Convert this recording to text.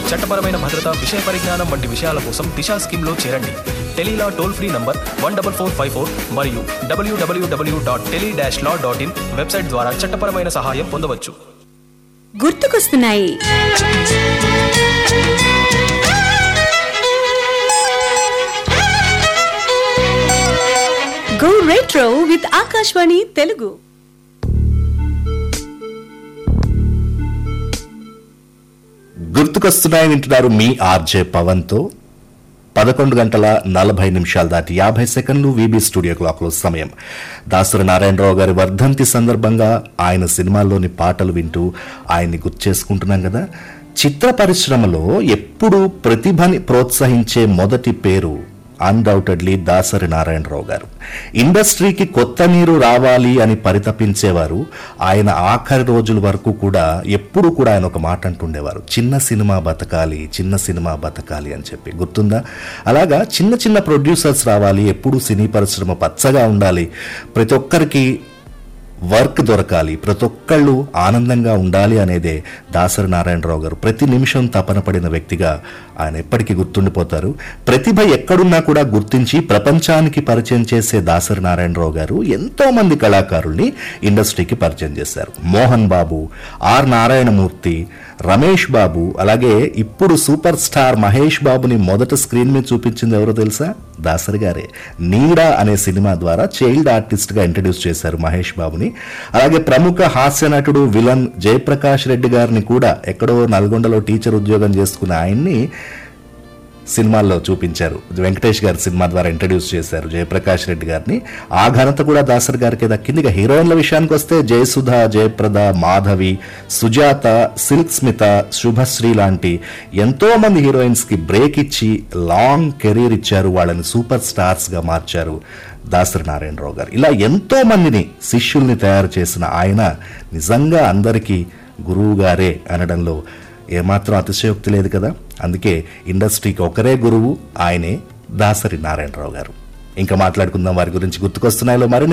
చట్టపరమైన భద్రత విషయ పరిజ్ఞానం వంటి విషయాల కోసం దిశా స్కీమ్లో చేరండి Tele Law toll free number one double four five four మరియు W W W dot tele dash law dot in website ద్వారా చట్టపరమైన సహాయం పొందవచ్చు గుర్తుకొస్తున్నాయి go retro with Akashvani Telugu గుర్తుకొస్తున్నాయి వింటున్నారు మీ ఆర్జే పవన్ తో పదకొండు గంటల నలభై నిమిషాలు దాటి యాభై సెకండ్లు వీబీ స్టూడియో క్లాక్లో సమయం దాసరి నారాయణరావు గారి వర్ధంతి సందర్భంగా ఆయన సినిమాల్లోని పాటలు వింటూ ఆయన్ని గుర్తు చేసుకుంటున్నాం కదా చిత్ర పరిశ్రమలో ఎప్పుడు ప్రతిభని ప్రోత్సహించే మొదటి పేరు అన్డౌటెడ్లీ దాసరి నారాయణరావు గారు ఇండస్ట్రీకి కొత్త నీరు రావాలి అని పరితపించేవారు ఆయన ఆఖరి రోజుల వరకు కూడా ఎప్పుడు కూడా ఆయన ఒక మాట అంటుండేవారు చిన్న సినిమా బతకాలి చిన్న సినిమా బతకాలి అని చెప్పి గుర్తుందా అలాగా చిన్న చిన్న ప్రొడ్యూసర్స్ రావాలి ఎప్పుడు సినీ పరిశ్రమ పచ్చగా ఉండాలి ప్రతి ఒక్కరికి వర్క్ దొరకాలి ప్రతి ఒక్కళ్ళు ఆనందంగా ఉండాలి అనేదే దాసరి నారాయణరావు గారు ప్రతి నిమిషం తపన పడిన వ్యక్తిగా ఆయన ఎప్పటికీ గుర్తుండిపోతారు ప్రతిభ ఎక్కడున్నా కూడా గుర్తించి ప్రపంచానికి పరిచయం చేసే దాసరి నారాయణరావు గారు ఎంతో మంది కళాకారుల్ని ఇండస్ట్రీకి పరిచయం చేశారు మోహన్ బాబు ఆర్ నారాయణమూర్తి రమేష్ బాబు అలాగే ఇప్పుడు సూపర్ స్టార్ మహేష్ బాబుని మొదట స్క్రీన్ మీద చూపించింది ఎవరో తెలుసా దాసరి గారే నీడా అనే సినిమా ద్వారా చైల్డ్ ఆర్టిస్ట్ గా ఇంట్రడ్యూస్ చేశారు మహేష్ బాబుని అలాగే ప్రముఖ హాస్య నటుడు విలన్ జయప్రకాష్ రెడ్డి గారిని కూడా ఎక్కడో నల్గొండలో టీచర్ ఉద్యోగం చేసుకున్న ఆయన్ని సినిమాల్లో చూపించారు వెంకటేష్ గారి సినిమా ద్వారా ఇంట్రడ్యూస్ చేశారు జయప్రకాష్ రెడ్డి గారిని ఆ ఘనత కూడా దాసరి గారికి దక్కింది ఇక హీరోయిన్ల విషయానికి వస్తే జయసుధ జయప్రద మాధవి సుజాత సిల్క్ స్మిత శుభశ్రీ లాంటి ఎంతో మంది హీరోయిన్స్ కి బ్రేక్ ఇచ్చి లాంగ్ కెరీర్ ఇచ్చారు వాళ్ళని సూపర్ స్టార్స్ గా మార్చారు దాసరి నారాయణరావు గారు ఇలా ఎంతో మందిని శిష్యుల్ని తయారు చేసిన ఆయన నిజంగా అందరికీ గురువు గారే అనడంలో ఏమాత్రం అతిశయోక్తి లేదు కదా అందుకే ఇండస్ట్రీకి ఒకరే గురువు ఆయనే దాసరి నారాయణరావు గారు ఇంకా మాట్లాడుకుందాం వారి గురించి గుర్తుకొస్తున్నాయిలో మరిన్ని